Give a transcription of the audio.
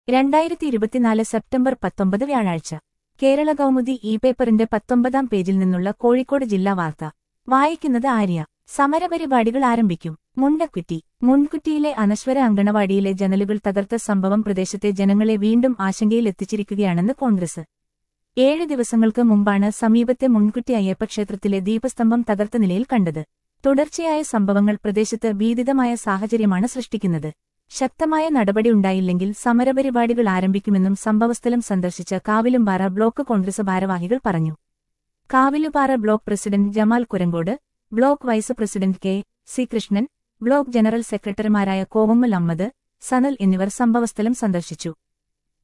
രണ്ടായിരത്തി ഇരുപത്തിനാല് സെപ്റ്റംബർ പത്തൊമ്പത് വ്യാഴാഴ്ച കേരള കൗമുദി ഇ പേപ്പറിന്റെ പത്തൊമ്പതാം പേജിൽ നിന്നുള്ള കോഴിക്കോട് ജില്ലാ വാർത്ത വായിക്കുന്നത് ആര്യ സമരപരിപാടികൾ ആരംഭിക്കും മുണ്ടക്കുറ്റി മുൻകുറ്റിയിലെ അനശ്വര അങ്കണവാടിയിലെ ജനലുകൾ തകർത്ത സംഭവം പ്രദേശത്തെ ജനങ്ങളെ വീണ്ടും ആശങ്കയിലെത്തിച്ചിരിക്കുകയാണെന്ന് കോൺഗ്രസ് ഏഴ് ദിവസങ്ങൾക്ക് മുമ്പാണ് സമീപത്തെ മുൻകുറ്റി അയ്യപ്പക്ഷേത്രത്തിലെ ദീപസ്തംഭം തകർത്ത നിലയിൽ കണ്ടത് തുടർച്ചയായ സംഭവങ്ങൾ പ്രദേശത്ത് ഭീതിതമായ സാഹചര്യമാണ് സൃഷ്ടിക്കുന്നത് ശക്തമായ നടപടിയുണ്ടായില്ലെങ്കിൽ സമരപരിപാടികൾ ആരംഭിക്കുമെന്നും സംഭവസ്ഥലം സന്ദർശിച്ച കാവിലുംപാറ ബ്ലോക്ക് കോൺഗ്രസ് ഭാരവാഹികൾ പറഞ്ഞു Kavilupara block president Jamal Kurangode block vice president K C Krishnan block general സെക്രട്ടറിമാരായ കോവമ്മൽ അമ്മദ് സനൽ എന്നിവർ സംഭവസ്ഥലം സന്ദർശിച്ചു